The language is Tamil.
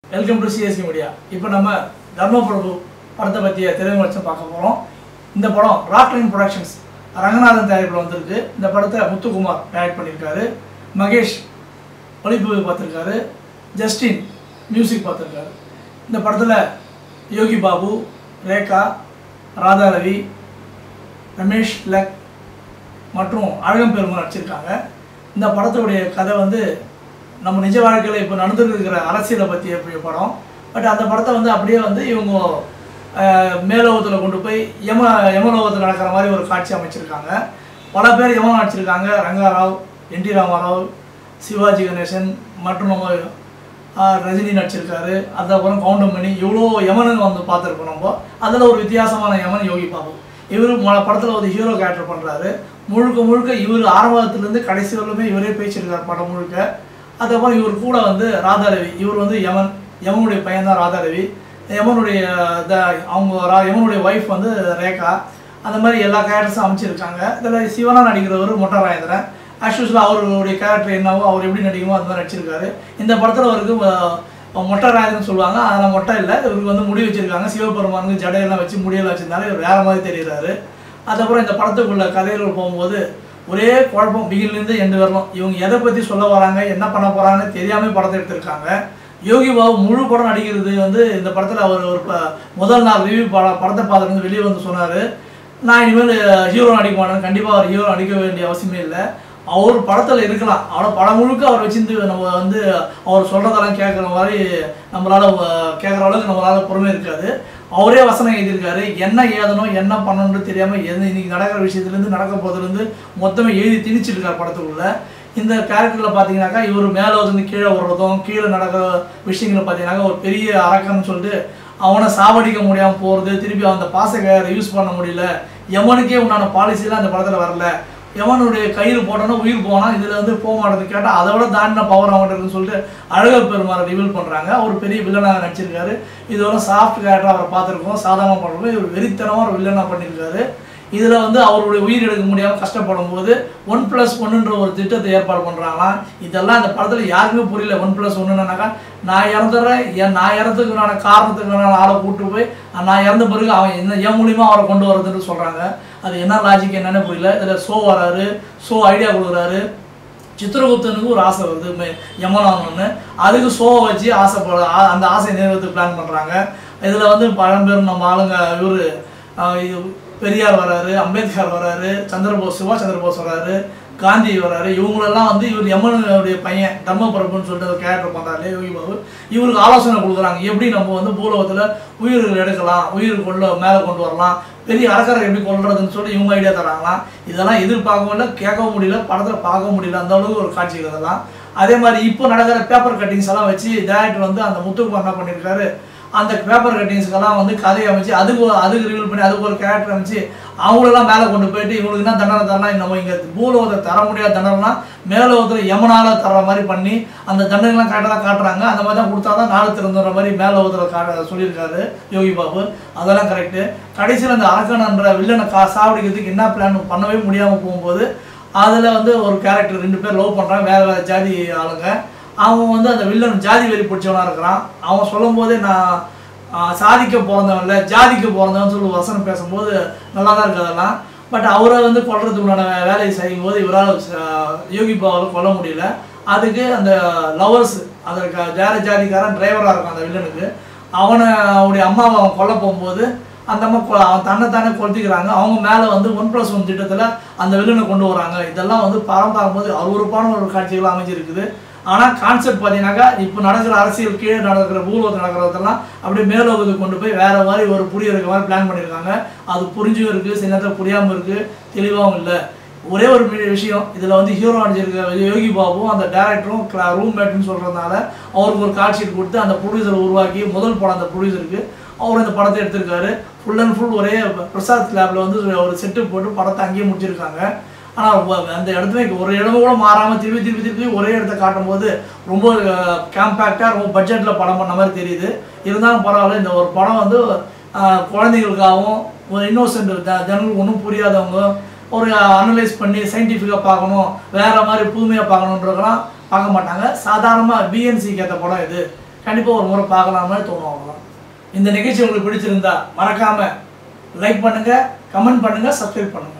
வெல்கம் டு சிஎஸ்கி மீடியா இப்போ நம்ம தர்மபிரபு படத்தை பற்றிய திரைவச்சம் பார்க்க போகிறோம் இந்த படம் ராக்லைன் ப்ரொடக்ஷன்ஸ் ரங்கநாதன் தயாரிப்பில் வந்திருக்கு இந்த படத்தை முத்துக்குமார் டைரக்ட் பண்ணியிருக்காரு மகேஷ் ஒளிப்பதிவு பார்த்துருக்காரு ஜஸ்டின் மியூசிக் பார்த்துருக்காரு இந்த படத்தில் யோகி பாபு ரேகா ராதா ரவி ரமேஷ் லக் மற்றும் அழகம் பெருமாள் நடிச்சிருக்காங்க இந்த படத்துடைய கதை வந்து நம்ம நிஜ வாழ்க்கையில் இப்போ நடந்துட்டு இருக்கிற அரசியலை பற்றி எப்படி படம் பட் அந்த படத்தை வந்து அப்படியே வந்து இவங்க அஹ், மேலோகத்தில் கொண்டு போய் யம யமலோகத்தில் நடக்கிற மாதிரி ஒரு காட்சி அமைச்சிருக்காங்க பல பேர் யமன் நடிச்சிருக்காங்க ரங்காராவ் என் டி ராமாராவ் சிவாஜி கணேசன் மற்றும் நம்ம ஆஹ், ரஜினி நடிச்சிருக்காரு அதுக்கப்புறம் கவுண்டமணி இவ்வளோ யமனுங்க வந்து பார்த்துருக்கோம் நம்ம அதில் ஒரு வித்தியாசமான யமன் யோகி பாபு இவர் படத்தில் ஒரு ஹீரோ கேரக்டர் பண்ணுறாரு முழுக்க முழுக்க இவர் ஆரம்பத்துலேருந்து கடைசி வரலுமே இவரே பேசியிருக்கார் படம் முழுக்க அதுக்கப்புறம் இவர் கூட வந்து ராதாரவி இவர் வந்து யமன் யமனுடைய பையன் தான் ராதாரவி யமனுடைய த அவங்க ரா யமனுடைய ஒய்ஃப் வந்து ரேகா அந்த மாதிரி எல்லா கேரக்டர்ஸும் அமைச்சிருக்காங்க இதில் சிவனா நடிக்கிறவர் மொட்டை ராஜேந்திரன் ஆக்சுவலாக அவருடைய கேரக்டர் என்னவோ அவர் எப்படி நடிக்குமோ அந்த மாதிரி நடிச்சிருக்காரு இந்த படத்தில் அவருக்கு அஹ், மொட்டை ராஜன் சொல்லுவாங்க அதில் மொட்டை இல்லை இவருக்கு வந்து முடி வச்சிருக்காங்க சிவபெருமானுக்கு ஜடையெல்லாம் வச்சு முடியெல்லாம் வச்சிருந்தாலும் இவர் வேற மாதிரி தெரியுறாரு அதுக்கப்புறம் இந்த படத்துக்குள்ள கதைகள் போகும்போது ஒரே குழப்பம் பிகிலேருந்து எண்டு வரலாம் இவங்க எதை பற்றி சொல்ல வராங்க என்ன பண்ண போகிறாங்கன்னு தெரியாமல் படத்தை எடுத்திருக்காங்க யோகி பாபு முழு படம் நடிக்கிறது வந்து இந்த படத்தில் அவர் ஒரு ப- முதல் நாள் ரிவ்யூ பட படத்தை பார்த்துட்டு வந்து வெளியே வந்து சொன்னார் நான் இனிமேல் ஹீரோ நடிக்க மாட்டேன் கண்டிப்பாக அவர் ஹீரோ நடிக்க வேண்டிய அவசியமே இல்லை அவர் படத்தில் இருக்கலாம் அவ்வளோ படம் முழுக்க அவர் வச்சிருந்து நம்ம வந்து அவர் சொல்கிறதெல்லாம் கேட்குற மாதிரி நம்மளால் கேட்குற அளவுக்கு நம்மளால் பொறுமை இருக்காது அவரே வசனம் எழுதியிருக்காரு என்ன ஏதணும் என்ன பண்ணணும்னு தெரியாமல் எது இன்னைக்கு நடக்கிற விஷயத்துலேருந்து நடக்க போதுலேருந்து மொத்தமே எழுதி திணிச்சிருக்கார் படத்துக்குள்ள இந்த கேரக்டரில் பார்த்தீங்கன்னாக்கா இவர் மேலே வந்து கீழே விடுறதும் கீழே நடக்கிற விஷயங்களை பார்த்தீங்கன்னாக்கா ஒரு பெரிய அரக்கன்னு சொல்லிட்டு அவனை சாவடிக்க முடியாமல் போகிறது திருப்பி அந்த பாசகரை யூஸ் பண்ண முடியல எவனுக்கே உண்டான பாலிசிலாம் அந்த படத்தில் வரல எவனுடைய கயிறு போட்டோன்னா உயிர் போனா இதில் வந்து போக மாட்டேது கேட்டால் அதை விட தாண்டின பவர் அவன்கிட்ட இருக்குன்னு சொல்லிட்டு அழக பெருமாளை ரிவீல் பண்ணுறாங்க அவர் பெரிய வில்லனாக நடிச்சிருக்காரு இதோட சாஃப்ட் கேரக்டர் அவரை பார்த்துருக்கோம் சாதாரணமாக பண்ணுறோம் இவர் வெறித்தனமாக ஒரு வில்லனாக பண்ணியிருக்காரு இதில் வந்து அவருடைய உயிர் எடுக்க முடியாமல் கஷ்டப்படும் போது ஒன் ப்ளஸ் ஒன்றுன்ற ஒரு திட்டத்தை ஏற்பாடு பண்ணுறாங்களாம் இதெல்லாம் இந்த படத்தில் யாருக்குமே புரியல ஒன் ப்ளஸ் ஒன்றுனாக்கா நான் இறந்துடுறேன் என் நான் இறந்துக்குனான காரணத்துக்குனால ஆளை கூட்டு போய் நான் இறந்த பிறகு அவன் என்ன என் மூலியமாக அவரை கொண்டு வரதுன்னு சொல்கிறாங்க அது என்ன லாஜிக் என்னன்னு புரியல இதில் ஷோ வராரு ஷோ ஐடியா கொடுக்குறாரு சித்திரகுப்தனுக்கு ஒரு ஆசை வருது மெ- யமனானு அதுக்கு ஷோவை வச்சு ஆசைப்பட ஆ- அந்த ஆசை நிறைவேற்ற பிளான் பண்ணுறாங்க இதில் வந்து பழம்பெரும் நம்ம ஆளுங்க இவர் பெரியார் வராரு அம்பேத்கர் வராரு சந்திரபோஸ் சுபாஷ் சந்திரபோஸ் வராரு காந்தி வராரு இவங்களெல்லாம் வந்து இவர் யமனுடைய பையன் தர்மபரப்புன்னு சொல்லிட்டு ஒரு கேரக்டர் பண்ணுறாரு யோகி பாபு இவருக்கு ஆலோசனை கொடுக்குறாங்க எப்படி நம்ம வந்து பூலோகத்தில் உயிர்கள் எடுக்கலாம் உயிர் கொள்ள மேலே கொண்டு வரலாம் பெரிய அரக்கரை எப்படி கொள்றதுன்னு சொல்லி இவங்க ஐடியா தராங்களாம் இதெல்லாம் எதிர்பார்க்கவும் இல்லை கேட்கவும் முடியல படத்தில் பார்க்கவும் முடியல அந்த அளவுக்கு ஒரு காட்சிகள் இதெல்லாம் அதே மாதிரி இப்போ நடக்கிற பேப்பர் கட்டிங்ஸ் எல்லாம் வச்சு டேரக்டர் வந்து அந்த முத்துக்குமார் என்ன பண்ணியிருக்காரு அந்த பேப்பர் கட்டிங்ஸ்க்கெல்லாம் வந்து கதையை அமைச்சு அதுக்கு ஒரு- அதுக்கு ரிவீல் பண்ணி அதுக்கு ஒரு கேரக்டர் அமைச்சு அவங்களெல்லாம் மேலே கொண்டு போயிட்டு இவங்களுக்கு என்ன தண்டனை தரலாம் நம்ம இங்கே பூலோகத்தை தர முடியாத தண்டனைனா மேலோகத்தில் யமனால தர மாதிரி பண்ணி அந்த தண்டனைலாம் கரெக்டாக தான் காட்டுறாங்க அந்த மாதிரி தான் கொடுத்தா தான் நாடு திறந்துற மாதிரி மேலோகத்தில் காட்ட சொல்லியிருக்காரு யோகி பாபு அதெல்லாம் கரெக்டு கடைசியில் அந்த அரக்கன்ன்ற வில்லனை கா சாவடிக்கிறதுக்கு என்ன பிளான் பண்ணவே முடியாமல் போகும்போது அதில் வந்து ஒரு கேரக்டர் ரெண்டு பேர் லவ் பண்ணுறாங்க வேறு வேறு ஜாதி ஆளுங்க அவன் வந்து அந்த வில்லன் ஜாதி வெறி பிடிச்சவனா இருக்கிறான் அவன் சொல்லும் போதே நான் ஆஹ், சாதிக்க பிறந்தவன் இல்லை ஜாதிக்கு பிறந்தவன் சொல்லி வசனம் பேசும்போது நல்லா தான் இருக்கு அதெல்லாம் பட் அவரை வந்து கொல்றதுக்குண்டான வே- வேலையை செய்யும்போது இவரால் யோகி பாபாவில் கொல்ல முடியல அதுக்கு அந்த லவர்ஸ் அதற்கு வேற ஜாதிக்காரன் டிரைவராக இருக்கும் அந்த வில்லனுக்கு அவனை அவனுடைய அம்மாவை அவன் கொல்ல போகும்போது அந்த அம்மா கொ- அவன் தன்னைத்தானே கொளுத்திக்கிறாங்க அவங்க மேலே வந்து ஒன் ப்ளஸ் ஒன் திட்டத்தில் அந்த வில்லனை கொண்டு வராங்க இதெல்லாம் வந்து படம் பார்க்கும்போது அருவருப்பான ஒரு காட்சிகள் அமைஞ்சிருக்குது ஆனால் கான்செப்ட் பார்த்தீங்கன்னாக்கா இப்போ நடக்கிற அரசியல் கீழே நடக்கிற பூலோகத்தில் நடக்கிறதெல்லாம் அப்படியே மேலோகத்துக்கு கொண்டு போய் வேற மாதிரி ஒரு புரிய இருக்க மாதிரி பிளான் பண்ணியிருக்காங்க அது புரிஞ்சும் இருக்குது சில நேரத்தில் புரியாமல் இருக்குது தெளிவாகவும் இல்லை ஒரே ஒரு வி- விஷயம் இதில் வந்து ஹீரோ நடிச்சிருக்க யோகி பாபுவும் அந்த டேரக்டரும் ரூம்மேட்னு சொல்கிறதுனால அவருக்கு ஒரு காட்சி கொடுத்து அந்த ப்ரொடியூசரை உருவாக்கி முதல் படம் அந்த ப்ரொடியூசருக்கு அவர் இந்த படத்தை எடுத்திருக்காரு ஃபுல் அண்ட் ஃபுல் ஒரே பிரசாத் லேபில் வந்து ஒரு செட்டு போட்டு படத்தை அங்கேயே முடிச்சிருக்காங்க ஆனால் அந்த இடத்துல ஒரு இடம் கூட மாறாமல் திருப்பி திருப்பி திருப்பி ஒரே இடத்த காட்டும்போது ரொம்ப கேம்பேக்டாக ரொம்ப பட்ஜெட்டில் படம் பண்ண மாதிரி தெரியுது இருந்தாலும் பரவாயில்ல இந்த ஒரு படம் வந்து அஹ், குழந்தைகளுக்காகவும் ஒரு இன்னோசென்ட் ஜனங்களுக்கு ஒன்றும் புரியாதவங்க ஒரு அனலைஸ் பண்ணி சயின்டிஃபிக்காக பார்க்கணும் வேற மாதிரி புதுமையாக பார்க்கணுன்றதெல்லாம் பார்க்க மாட்டாங்க சாதாரணமாக பிஎன்சிக்கு ஏற்ற படம் இது கண்டிப்பாக ஒரு முறை பார்க்கலாமே தோணும் அவ்வளோதான் இந்த நிகழ்ச்சி உங்களுக்கு பிடிச்சிருந்தா மறக்காமல் லைக் பண்ணுங்கள் கமெண்ட் பண்ணுங்கள் சப்ஸ்கிரைப் பண்ணுங்கள்